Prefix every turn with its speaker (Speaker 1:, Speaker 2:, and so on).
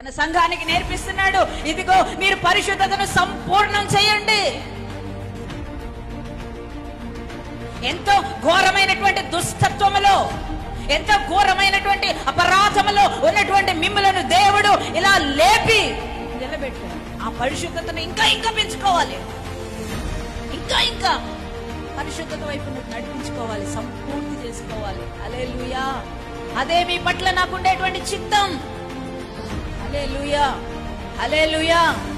Speaker 1: తన సంఘానికి నేర్పిస్తున్నాడు ఇదిగో మీరు పరిశుద్ధతను సంపూర్ణం చేయండి ఎంతో ఘోరమైనటువంటి దుస్తత్వములో ఎంతో ఘోరమైనటువంటి అపరాధములో ఉన్నటువంటి మిమ్మలను దేవుడు ఇలా లేపి నిలబెట్టాడు ఆ పరిశుద్ధతను ఇంకా ఇంకా పెంచుకోవాలి ఇంకా ఇంకా పరిశుద్ధత వైపు నువ్వు నడిపించుకోవాలి సంపూర్తి చేసుకోవాలి అలే అదే మీ పట్ల నాకు ఉండేటువంటి చిత్తం హల్లెలూయా హల్లెలూయా